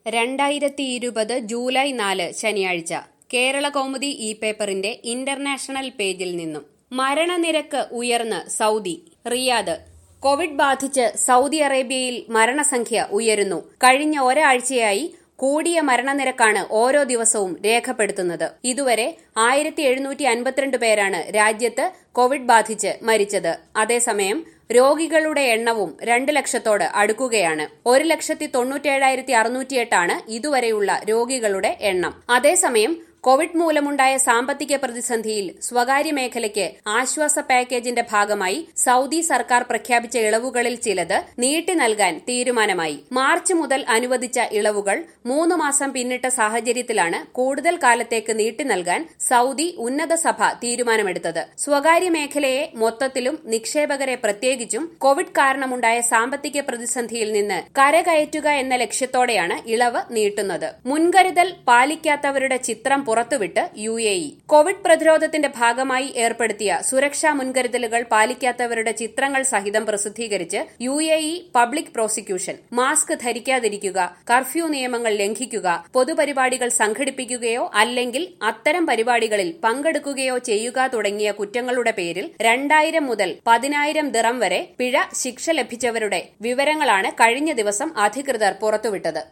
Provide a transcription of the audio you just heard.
രണ്ടായിരത്തി ഇരുപത് ജൂലൈ നാല് ശനിയാഴ്ച കേരള കൗമുദി ഇ പേപ്പറിന്റെ ഇന്റർനാഷണൽ പേജിൽ നിന്നും മരണനിരക്ക് ഉയർന്ന് സൗദി റിയാദ് കോവിഡ് ബാധിച്ച് സൗദി അറേബ്യയിൽ മരണസംഖ്യ ഉയരുന്നു കഴിഞ്ഞ ഒരാഴ്ചയായി കൂടിയ മരണനിരക്കാണ് ഓരോ ദിവസവും രേഖപ്പെടുത്തുന്നത് ഇതുവരെ ആയിരത്തി എഴുന്നൂറ്റി അൻപത്തിരണ്ട് പേരാണ് രാജ്യത്ത് കോവിഡ് ബാധിച്ച് മരിച്ചത് അതേസമയം രോഗികളുടെ എണ്ണവും രണ്ട് ലക്ഷത്തോട് അടുക്കുകയാണ് ഒരു ലക്ഷത്തി തൊണ്ണൂറ്റേഴായിരത്തി അറുന്നൂറ്റിയെട്ടാണ് ഇതുവരെയുള്ള രോഗികളുടെ എണ്ണം അതേസമയം കോവിഡ് മൂലമുണ്ടായ സാമ്പത്തിക പ്രതിസന്ധിയിൽ സ്വകാര്യ മേഖലയ്ക്ക് ആശ്വാസ പാക്കേജിന്റെ ഭാഗമായി സൗദി സർക്കാർ പ്രഖ്യാപിച്ച ഇളവുകളിൽ ചിലത് നീട്ടി നൽകാൻ തീരുമാനമായി മാർച്ച് മുതൽ അനുവദിച്ച ഇളവുകൾ മൂന്ന് മാസം പിന്നിട്ട സാഹചര്യത്തിലാണ് കൂടുതൽ കാലത്തേക്ക് നീട്ടി നൽകാൻ സൗദി ഉന്നത സഭ തീരുമാനമെടുത്തത് സ്വകാര്യ മേഖലയെ മൊത്തത്തിലും നിക്ഷേപകരെ പ്രത്യേകിച്ചും കോവിഡ് കാരണമുണ്ടായ സാമ്പത്തിക പ്രതിസന്ധിയിൽ നിന്ന് കരകയറ്റുക എന്ന ലക്ഷ്യത്തോടെയാണ് ഇളവ് നീട്ടുന്നത് മുൻകരുതൽ പാലിക്കാത്തവരുടെ ചിത്രം പുറത്തുവിട്ട് യു എ ഇ കോവിഡ് പ്രതിരോധത്തിന്റെ ഭാഗമായി ഏർപ്പെടുത്തിയ സുരക്ഷാ മുൻകരുതലുകൾ പാലിക്കാത്തവരുടെ ചിത്രങ്ങൾ സഹിതം പ്രസിദ്ധീകരിച്ച് U A E public prosecution mask ധരിക്കാതിരിക്കുക കർഫ്യൂ നിയമങ്ങൾ ലംഘിക്കുക പൊതുപരിപാടികൾ സംഘടിപ്പിക്കുകയോ അല്ലെങ്കിൽ അത്തരം പരിപാടികളിൽ പങ്കെടുക്കുകയോ ചെയ്യുക തുടങ്ങിയ കുറ്റങ്ങളുടെ പേരിൽ രണ്ടായിരം മുതൽ പതിനായിരം ദിറം വരെ പിഴ ശിക്ഷ ലഭിച്ചവരുടെ വിവരങ്ങളാണ് കഴിഞ്ഞ ദിവസം അധികൃതർ പുറത്തുവിട്ടത്